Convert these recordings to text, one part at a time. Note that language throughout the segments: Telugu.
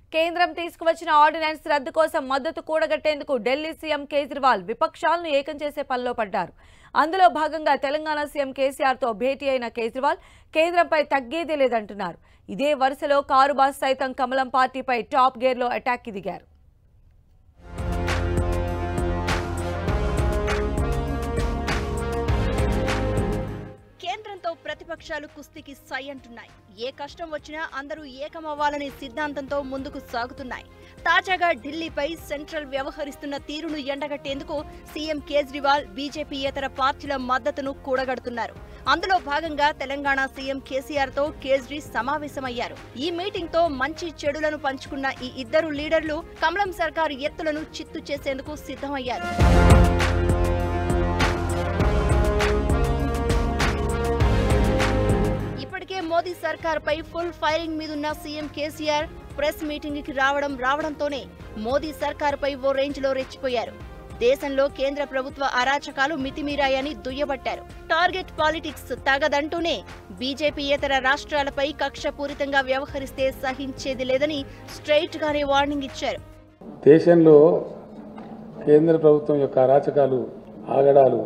కేంద్రం తీసుకువచ్చిన ఆర్డినెన్స్ రద్దు కోసం మద్దతు కూడగట్టేందుకు ఢిల్లీ సీఎం కేజ్రీవాల్ విపక్షాలను ఏకం చేసే పనిలో పడ్డారు అందులో భాగంగా తెలంగాణ సీఎం కేసీఆర్తో భేటీ అయిన కేజ్రీవాల్ కేంద్రంపై తగ్గేదే లేదంటున్నారు ఇదే వరుసలో కారు బాస్ సైతం కమలం పార్టీపై టాప్ గేర్లో అటాక్కి దిగారు కేంద్రంతో ప్రతిపక్షాలు కుస్తీకి సై అంటున్నాయి ఏ కష్టం వచ్చినా అందరూ ఏకమవ్వాలనే సిద్ధాంతంతో ముందుకు సాగుతున్నాయి తాజాగా ఢిల్లీపై సెంట్రల్ వ్యవహరిస్తున్న తీరును ఎండగట్టేందుకు సీఎం కేజ్రీవాల్ బీజేపీయేతర పార్టీల మద్దతును కూడగడుతున్నారు అందులో భాగంగా తెలంగాణ సీఎం కేసీఆర్ తో కేజ్రీ సమావేశమయ్యారు ఈ మీటింగ్ తో మంచి చెడులను పంచుకున్న ఈ ఇద్దరు లీడర్లు కమలం సర్కార్ ఎత్తులను చిత్తు చేసేందుకు సిద్ధమయ్యారు ఇప్పటికే మోదీ సర్కార్ పై ఫుల్ ఫైరింగ్ మీదున్న సీఎం కేసీఆర్ ప్రెస్ మీటింగ్ కి రావడం రావడంతోనే మోదీ సర్కార్ పై ఓ రేంజ్ లో రెచ్చిపోయారు దేశంలో కేంద్ర ప్రభుత్వ అరాచకాలు మితిమీరాయని దుయ్యబట్టారు టార్గెట్ పాలిటిక్స్ తగదంటూనే బీజేపీయేతర రాష్ట్రాలపై కక్షపూరితంగా వ్యవహరిస్తే సహించేది లేదని స్ట్రైట్ గానే వార్నింగ్ ఇచ్చారు దేశంలో కేంద్ర ప్రభుత్వం యొక్క అరాచకాలు ఆగడాలు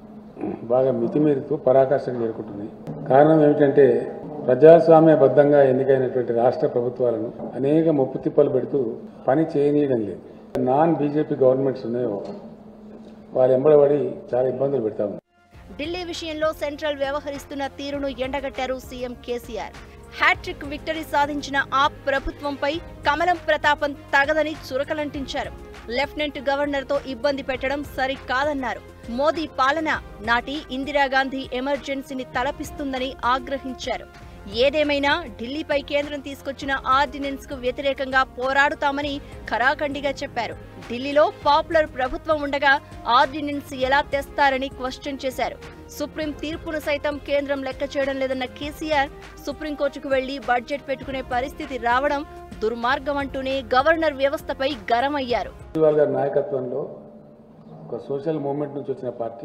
బాగా మితిమీరుతూ పరాకాష్ఠకు చేరుకుంటున్నాయి కారణం ఏమిటంటే ప్రజాస్వామ్యబద్ధంగా ఎన్నికైనటువంటి రాష్ట్ర ప్రభుత్వాలను అనేక ముప్పు తిప్పలు పెడుతూ పని చేయనీయడం లేదు నాన్ బీజేపీ గవర్నమెంట్స్ ఉన్నాయో వాళ్ళు ఎంబడబడి చాలా ఇబ్బందులు పెడతా ఉన్నారు ఢిల్లీ విషయంలో సెంట్రల్ వ్యవహరిస్తున్న తీరును ఎండగట్టారు సీఎం కేసీఆర్ హ్యాట్రిక్ విక్టరీ సాధించిన ఆ ప్రభుత్వంపై కమలం ప్రతాపం తగదని చురకలంటించారు లెఫ్టినెంట్ గవర్నర్ తో ఇబ్బంది పెట్టడం సరికాదన్నారు మోదీ పాలన నాటి ఇందిరాగాంధీ ఎమర్జెన్సీని తలపిస్తుందని ఆగ్రహించారు ఏదేమైనా ఢిల్లీపై కేంద్రం తీసుకొచ్చిన ఆర్డినెన్స్ కు వ్యతిరేకంగా పోరాడుతామని ఖరాఖండిగా చెప్పారు ఢిల్లీలో పాపులర్ ప్రభుత్వం ఉండగా ఆర్డినెన్స్ ఎలా తెస్తారని క్వశ్చన్ చేశారు సుప్రీం తీర్పును సైతం కేంద్రం లెక్క చేయడం లేదన్న కేసీఆర్ సుప్రీంకోర్టుకు వెళ్లి బడ్జెట్ పెట్టుకునే పరిస్థితి రావడం దుర్మార్గం అంటూనే గవర్నర్ వ్యవస్థపై గరమయ్యారు కేజ్రీవాల్ గారి నాయకత్వంలో ఒక సోషల్ మూవ్మెంట్ నుంచి వచ్చిన పార్టీ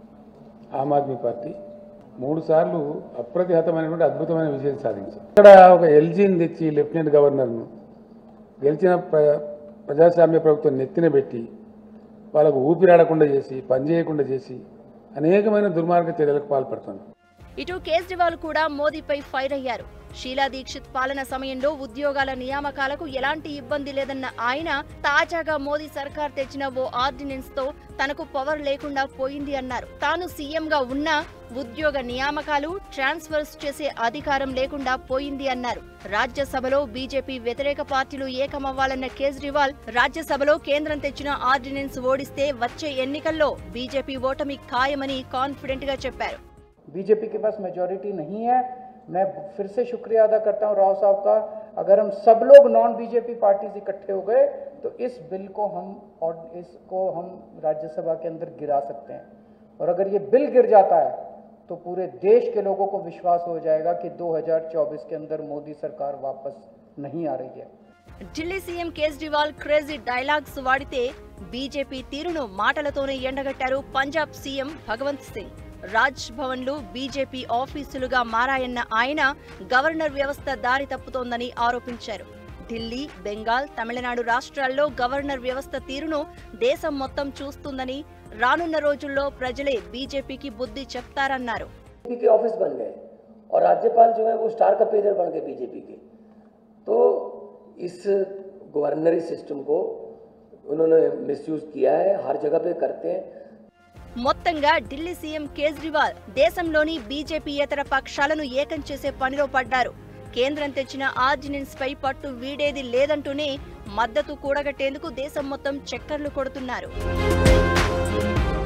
ఆమ్ ఆద్మీ పార్టీ మూడు సార్లు అప్రతిహతమైనటువంటి అద్భుతమైన విజయం సాధించింది ఇక్కడ ఒక ఎల్జీని తెచ్చి లెఫ్టినెంట్ గవర్నర్ను గెలిచిన ప్ర ప్రజాస్వామ్య ప్రభుత్వం నెత్తిన పెట్టి వాళ్ళకు ఊపిరాడకుండా చేసి పనిచేయకుండా చేసి అనేకమైన దుర్మార్గ చర్యలకు పాల్పడుతుంది ఇటు కేజ్రీవాల్ కూడా మోదీపై ఫైర్ అయ్యారు షీలా దీక్షిత్ పాలన సమయంలో ఉద్యోగాల నియామకాలకు ఎలాంటి ఇబ్బంది లేదన్న ఆయన తాజాగా మోదీ సర్కార్ తెచ్చిన ఓ ఆర్డినెన్స్ తో తనకు పవర్ లేకుండా పోయింది అన్నారు తాను సీఎంగా ఉన్నా ఉద్యోగ నియామకాలు ట్రాన్స్ఫర్స్ చేసే అధికారం లేకుండా పోయింది అన్నారు రాజ్యసభలో బీజేపీ వ్యతిరేక పార్టీలు ఏకమవ్వాలన్న కేజ్రీవాల్ రాజ్యసభలో కేంద్రం తెచ్చిన ఆర్డినెన్స్ ఓడిస్తే వచ్చే ఎన్నికల్లో బీజేపీ ఓటమి ఖాయమని కాన్ఫిడెంట్ గా చెప్పారు बीजेपी के पास मेजोरिटी नहीं है मैं फिर से शुक्रिया अदा करता हूं राव साहब का अगर हम सब लोग नॉन बीजेपी पार्टीज इकट्ठे हो गए तो इस बिल को हम और इसको हम राज्यसभा के अंदर गिरा सकते हैं और अगर ये बिल गिर जाता है तो पूरे देश के लोगों को विश्वास हो जाएगा कि 2024 के अंदर मोदी सरकार वापस नहीं आ रही है Delhi CM Kejriwal crazy dialogues వాడితే బీజేపీ తీరును మాటలతోనే ఎండగట్టారు పంజాబ్ సీఎం భగవంత్ సింగ్ రాజ్ భవన్లు బీజేపీ ఆఫీసులుగా మారాయన్న ఆయన గవర్నర్ వ్యవస్థ దారి తప్పుతోందని ఆరోపించారు ఢిల్లీ బెంగాల్ తమిళనాడు రాష్ట్రాల్లో గవర్నర్ వ్యవస్థ తీరును దేశం మొత్తం చూస్తుందని రానున్న రోజుల్లో ప్రజలే బీజేపీకి బుద్ధి చెప్తారన్నారు बीजेपी के ऑफिस बन गए और राज्यपाल जो है वो स्टार का पेजर बन गए बीजेपी के तो इस गवर्नरी सिस्टम को उन्होंने मिसयूज किया है हर जगह पे करते हैं మొత్తంగా ఢిల్లీ సీఎం కేజ్రీవాల్ దేశంలోని బీజేపీయేతర పక్షాలను ఏకం చేసే పనిలో పడ్డారు కేంద్రం తెచ్చిన ఆర్డినెన్స్ పై పట్టు వీడేది లేదంటూనే మద్దతు కూడగట్టేందుకు దేశం మొత్తం చక్కర్లు కొడుతున్నారు